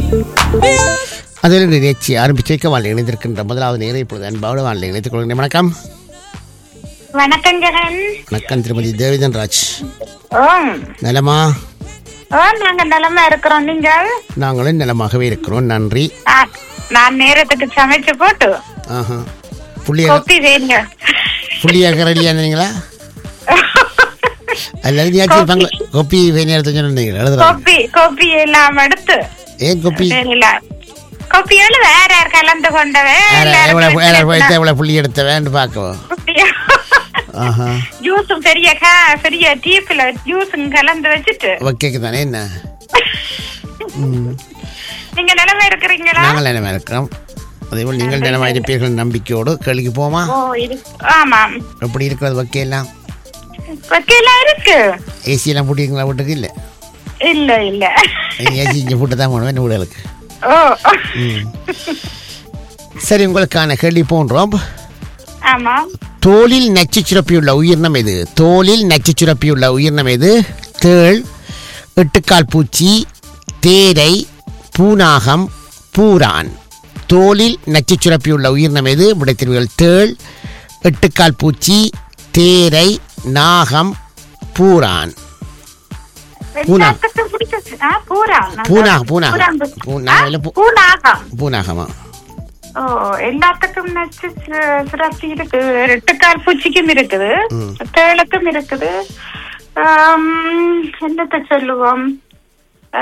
அதில் நிகழ்ச்சி ஆரம்பித்து வைக்க வாழ் இணைந்திருக்கின்ற முதலாவது நேரம் இப்பொழுது அன்பாவோடு வாழ் இணைத்துக் கொள்கிறேன் வணக்கம் வணக்கம் ஜெகன் வணக்கம் திருமதி தேவிதன் ராஜ் ஓம் நலமா ஓ நாங்க நலமா இருக்கிறோம் நீங்கள் நாங்களும் நலமாகவே இருக்கிறோம் நன்றி ஆ, நான் நேரத்துக்கு சமைச்சு போட்டு ஆஹா புள்ளியாக கொப்பி வேங்க புள்ளியாக ரெடியாக இருந்தீங்களா அல்லது நீயாச்சும் இருப்பாங்க கொப்பி வேணியத்தை சொன்னீங்க எழுதுறாங்க கொப்பி கொப்பி எல்லாம் எடுத்து ஏன் கொப்பி இல்ல கொப்பி எழுத வேற யார் கலந்து கொண்டவே எவ்வளோ எவ்வளோ எவ்வளோ புள்ளி எடுத்த வேண்டு பார்க்கவும் ஆஹா ஜூஸும் பெரிய கா பெரிய டீப்ல ஜூஸும் கலந்து வச்சுட்டு ஓகேக்கு தானே என்ன ம் நீங்க நிலமா இருக்கிறீங்களா நாங்கள் நிலமா இருக்கிறோம் அதேபோல் நீங்கள் நிலமாக இருப்பீர்கள் நம்பிக்கையோடு கேள்விக்கு போமா ஓ இது ஆமாம் எப்படி இருக்கிறது ஓகே எல்லாம் வைக்கலாம் இருக்கு ஏசியெல்லாம் போட்டிருக்கீங்களா வீட்டுக்கு இல்லை இல்ல இல்ல ஏசி இங்கே போட்டு தான் போனோம் என்ன வீடுகளுக்கு ஓ சரி உங்களுக்கான கேள்வி போன்றோம் ஆமா தோலில் நச்சு சுரப்பியுள்ள உயிரினம் எது தோலில் நச்சு சுரப்பியுள்ள உயிரினம் எது தேள் எட்டுக்கால் பூச்சி தேரை பூனாகம் பூரான் தோலில் நச்சு சுரப்பியுள்ள உயிரினம் எது விடைத்திருவீர்கள் தேள் எட்டுக்கால் பூச்சி தேரை நாகம் பூரான் பூனா. எல்லாத்துக்கும் பிடிச்சது. ஆ, பூரா. பூனா பூனா பூராம்பு. பூனா ஆ, இல்லை பூ பூனாகம். பூனாகமா ஓ எல்லாத்துக்கும் நச்சு சு- சுரப்பி இருக்கு ரெட்டுக்கால் பூச்சிக்கும் இருக்குது ம். தேளுக்கும் இருக்குது ஆம், என்னத்த சொல்லுவோம் ஆ,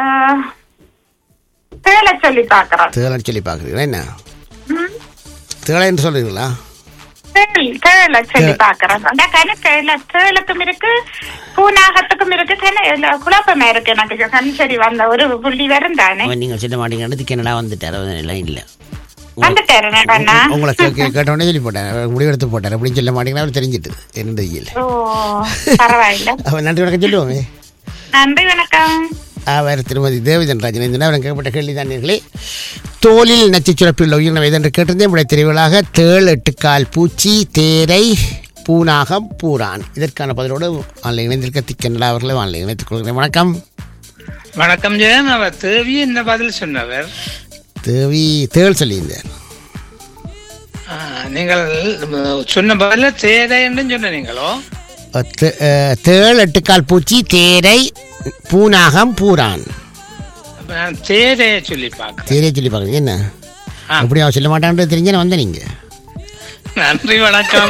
தேளை சொல்லி பாக்குறோம் தேளைன்னு சொல்லி பார்க்குறீங்களா என்ன ம். தேளைன்னு சொல்லுறீங்களா தேள் தேளை சொல்லி பாக்குறோம் அந்த கணக்கு இல்ல தேளுக்கும் இருக்கு பூனாகத்துக்கும் இருக்கு கண- இல்ல, குழப்பமா இருக்கு எனக்கு கண் சரி வந்த ஒரு புள்ளி வரும் தானே அவன் நீங்கள் சொல்ல மாட்டீங்கன்னு கனடா வந்துட்டார் அவன் எல்லாம் இல்லை வந்துட்டாரு அண்ணா உங்களை கே- கே- கேட்டோடனே சொல்லி போட்டார் அவர் முடிவெடுத்து போட்டார் அப்படின்னு சொல்ல மாட்டீங்கன்னா அவர் தெரிஞ்சிட்டு என்னது இல்லை ஓ பரவாயில்ல அவன் நன்றி வணக்கம் சொல்லுவோமே நன்றி வணக்கம் அவர் திருமதி தேவதன் ராஜன் இந்த அவர் கேட்கப்பட்ட கேள்வி தானீர்களே தோலில் நச்சுச் சுரப்பியுள்ள உயிரினம் எதென்று கேட்டிருந்தேன் விடை தெரிவுகளாக தேள் எட்டுக்கால் பூச்சி தேரை பூனாகம் பூரான் இதற்கான பதிலோடு ஆன்லைன் இணைந்திருக்க திக்கனடா அவர்களை ஆன்லைன் இணைத்துக் கொள்கிறேன் வணக்கம் வணக்கம் ஜெயன் அவர் தேவி என்ன பதில் சொன்னவர் தேவி தேள் சொல்லியிருந்தார் ஆ, நீங்கள் ம், சொன்ன பதில தேதை என்று சொன்ன நீங்களோ அஹ் தே- அஹ் தேள் எட்டுக்கால் பூச்சி தேரை பூனாகம் பூரான் அப்ப நான் தேதையை சொல்லி பார்க்கிறேன் தேரையை சொல்லி பார்க்குறீங்க என்ன ஆ. அப்படி அவன் சொல்ல மாட்டான்றது தெரிஞ்சு வந்த நீங்க நன்றி வணக்கம்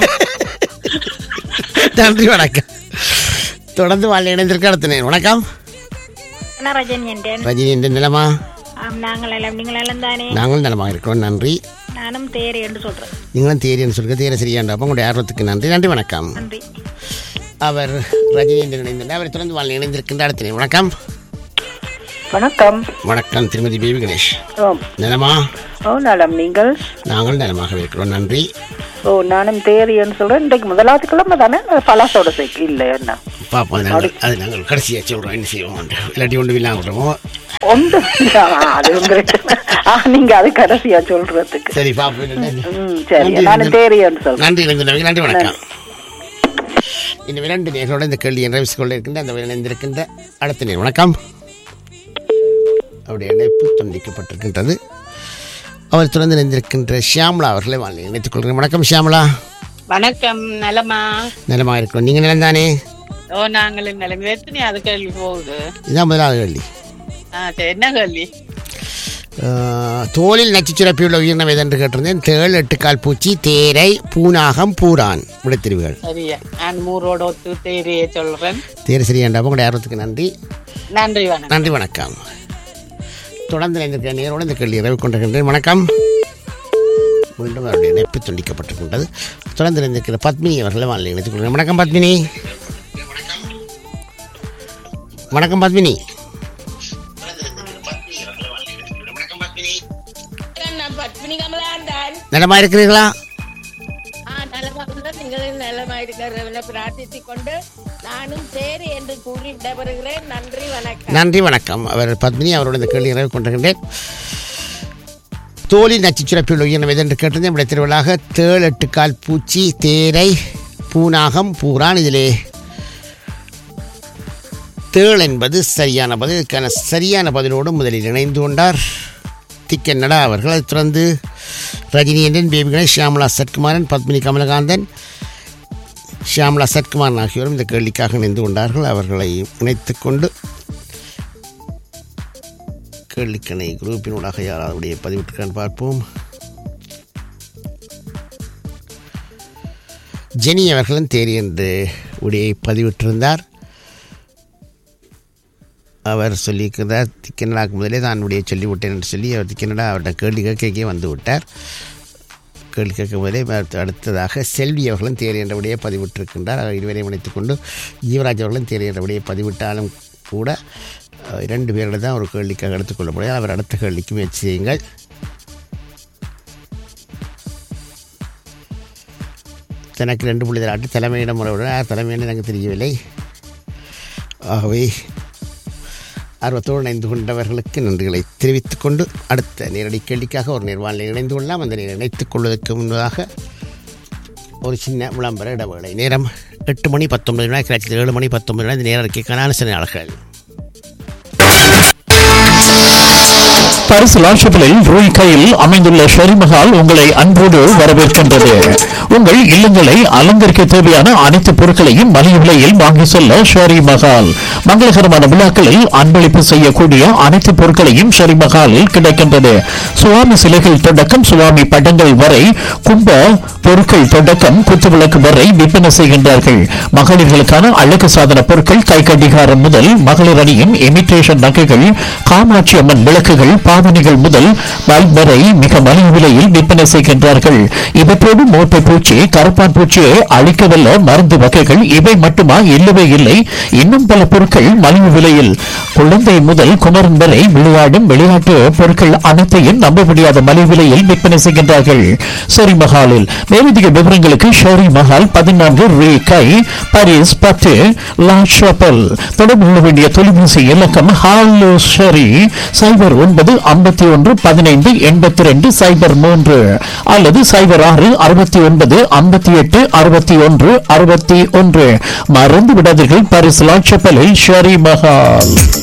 நன்றி வணக்கம் தொடர்ந்து வாழ் இணைந்திருக்க அடுத்த வணக்கம் நான் ரஜினி என்றேன் ரஜினி என்ற நிலமா ஆம் நாங்கள் எல்லாம் நீங்கள் எல்லாம் தானே நாங்களும் நலமாக இருக்கிறோம் நன்றி நானும் தேரை என்று சொல்றேன் நீங்களும் தேரியன்னு சொல்லுங்க தேர சரியாண்டா அப்போ உங்களுடைய ஆர்வத்துக்கு நன்றி நன்றி வணக்கம் நன்றி அவர் ரஜினி என்று இணைந்திருந்தார் அவரை தொடர்ந்து வாழ் இணைந்திருக்கின்ற அடுத்த நேரம். வணக்கம் வணக்கம் வணக்கம் திருமதி பேபி கணேஷ் ஓம் நலமா ஓ நலம் நீங்கள் நாங்களும் நலமாக இருக்கிறோம் நன்றி ஓ நானும் தேரியன்னு சொல்றேன் இன்றைக்கு முதலாவது கிழமை தானே பலாசோட சைக்கிள் இல்லை என்ன பார்ப்போம் நாங்கள் அது நாங்கள் கடைசியாக சொல்கிறோம் என்ன செய்வோம் இல்லாட்டி ஒன்று இல்லாமல் விடுவோம் ஒன்று அது உங்களுக்கு ஆ நீங்க அது கடைசியா சொல்றதுக்கு சரி பார்ப்போம் ம் சரி நானும் தேரியன்னு சொல்றேன் நன்றி இணைந்திருந்தவங்க நன்றி வணக்கம் இந்த இரண்டு நேர்களோட இந்த கேள்வி நிறைவு கொள்ள இருக்கின்ற அந்த இணைந்திருக்கின்ற அடுத்த நேர் வணக்கம் அவருடைய இணைப்பு துண்டிக்கப்பட்டிருக்கின்றது அவர் தொடர்ந்து இணைந்திருக்கின்ற ஷியாமலா அவர்களை வாழ்ந்து இணைத்துக் கொள்கிறேன் வணக்கம் ஷியாமலா வணக்கம் நலமா நலமாக இருக்கிறோம் நீங்கள் நிலந்தானே ஓ நாங்களும் நிலைமை எத்தனை அது கேள்வி போகுது இதுதான் முதலாவது கேள்வி ஆ சரி என்ன கேள்வி ஆஹ், தோலில் நச்சுச் சுரப்பியுள்ள உயிரினம் எதென்று கேட்டிருந்தேன் தேள் எட்டுக்கால் பூச்சி தேரை பூனாகம் பூரான் விடைத்திருவுகள் சரியா நான் மூரோட ஒத்து தேரியை சொல்றேன் தேர் சரியாண்டா உங்களுடைய ஆர்வத்துக்கு நன்றி நன்றி வணக்கம் நன்றி வணக்கம் தொடர்ந்து இணைந்திருக்கிற நேரோடு இந்த கேள்வி இரவு கொண்டிருக்கின்றேன் வணக்கம் மீண்டும் அவருடைய இணைப்பு துண்டிக்கப்பட்டிருக்கின்றது தொடர்ந்து இணைந்திருக்கிற பத்மினி அவர்களை வாழ்ந்து இணைத்துக் கொள்கிறேன் வணக்கம் பத்மினி வணக்கம் பத்மினி நான் பத்மினி கமலான் தான் நலமா இருக்கிறீர்களா நீங்கள் நலமாயிருக்கிறவனை பிரார்த்தித்துக் கொண்டு நானும் தேரி என்று கூறி விடைபெறுகிறேன் நன்றி வணக்கம் நன்றி வணக்கம் அவர் பத்மினி அவரோட இந்த கேள்வி நிறைவு கொண்டிருக்கின்றேன் தோலில் நச்சுச் சுரப்பியுள்ள உயிரினம் எதென்று கேட்டிருந்தேன் விடை திருவிழாக தேள் எட்டுக்கால் பூச்சி தேரை பூனாகம் பூரான் இதிலே தேள் என்பது சரியான பதில் இதுக்கான சரியான பதிலோடு முதலில் இணைந்து கொண்டார் திக்கன்னடா அவர்கள் அதைத் தொடர்ந்து ரஜினியந்தன் பேபி கணேஷ் ஷியாமலா சத்குமாரன் பத்மினி கமலகாந்தன் ஷியாமலா சத்குமாரன் ஆகியோரும் இந்த கேள்விக்காக இணைந்து கொண்டார்கள் அவர்களை இணைத்துக் கொண்டு கேள்விக்கணை குரூப்பினூடாக யாராவது பதிவிட்டிருக்கான்னு பார்ப்போம் ஜெனி அவர்களும் தேரி என்று உடையை பதிவிட்டிருந்தார் அவர் சொல்லியிருக்கிறார் திக்கனடாக்கு முதலே தான் உடைய சொல்லிவிட்டேன் என்று சொல்லி அவர் திக்கனடா அவர்கிட்ட கேள்வி கேட்கே வந்து விட்டார் கேள்வி கேட்க முதலே அடுத்த- அடுத்ததாக செல்வி அவர்களும் தேரி என்ற விடையை பதிவிட்டிருக்கின்றார் அவர் இருவரையும் இணைத்துக் கொண்டு ஜீவராஜ் அவர்களும் தேரி என்ற விடையை பதிவிட்டாலும் கூட அஹ், இரண்டு பேரில் தான் ஒரு கேள்விக்காக எடுத்துக்கொள்ள முடியாது அவர் அடுத்த கேள்விக்கு முயற்சி செய்யுங்கள் தனக்கு ரெண்டு புள்ளி தராட்டு தலைமையிடம் முறையுடன் யார் தலைமையிடம் எனக்கு தெரியவில்லை ஆகவே ஆர்வத்தோடு இணைந்து கொண்டவர்களுக்கு நன்றிகளை தெரிவித்துக் கொண்டு அடுத்த நேரடி கேள்விக்காக ஒரு நிர்வாணில் இணைந்து கொள்ளலாம் அந்த நேரம் இணைத்துக் கொள்வதற்கு முன்பதாக ஒரு சின்ன விளம்பர இடைவேளை நேரம் எட்டு மணி பத்தொன்பது வினா கிடைச்சது ஏழு மணி பத்தொன்பது வினா இந்த நேர அறிக்கைக்கான சினையாளர்கள் பரிசு லாட்சப்பிலில் ரூய் கையில் அமைந்துள்ள ஷெரிமஹால் உங்களை அன்போடு வரவேற்கின்றது உங்கள் இல்லங்களை அலங்கரிக்க தேவையான அனைத்து பொருட்களையும் மலிவு விலையில் வாங்கி செல்ல ஷெரி மஹால் மங்களகரமான விழாக்களில் அன்பளிப்பு செய்யக்கூடிய அனைத்து பொருட்களையும் ஷெரி மஹாலில் கிடைக்கின்றது சுவாமி சிலைகள் தொடக்கம் சுவாமி படங்கள் வரை கும்ப பொருட்கள் தொடக்கம் குத்துவிளக்கு வரை விற்பனை செய்கின்றார்கள் மகளிர்களுக்கான அழகு சாதன பொருட்கள் கை கடிகாரம் முதல் மகளிர் அணியின் இமிட்டேஷன் நகைகள் காமாட்சி அம்மன் விளக்குகள் பாவனைகள் முதல் பல்ப் வரை மிக மலிவு விலையில் விற்பனை செய்கின்றார்கள் இவற்றோடு மோட்டை பூச்சி கரப்பான் பூச்சியை அழிக்கவல்ல மருந்து வகைகள் இவை மட்டுமா இல்லவே இல்லை இன்னும் பல பொருட்கள் மலிவு விலையில் குழந்தை முதல் குமரன் வரை விளையாடும் விளையாட்டு பொருட்கள் அனைத்தையும் நம்ப முடியாத மலிவு விலையில் விற்பனை செய்கின்றார்கள் ஷெரி மஹாலில் மேலதிக விவரங்களுக்கு ஷெரி மஹால் பதினான்கு ரே கை பாரிஸ் பத்து லா ஷாப்பல் தொடர்பு கொள்ள வேண்டிய தொலைபேசி இலக்கம் ஹாலோ ஷெரி சைபர் ஒன்பது ஐம்பத்தி ஒன்று பதினைந்து எண்பத்தி ரெண்டு சைபர் மூன்று அல்லது சைபர் ஆறு அறுபத்தி ஒன்பது ஐம்பத்தி எட்டு அறுபத்தி ஒன்று அறுபத்தி ஒன்று மறந்து விடாதீர்கள் பாரிஸ் லா ஷாப்பலில் ஷெரி மஹால்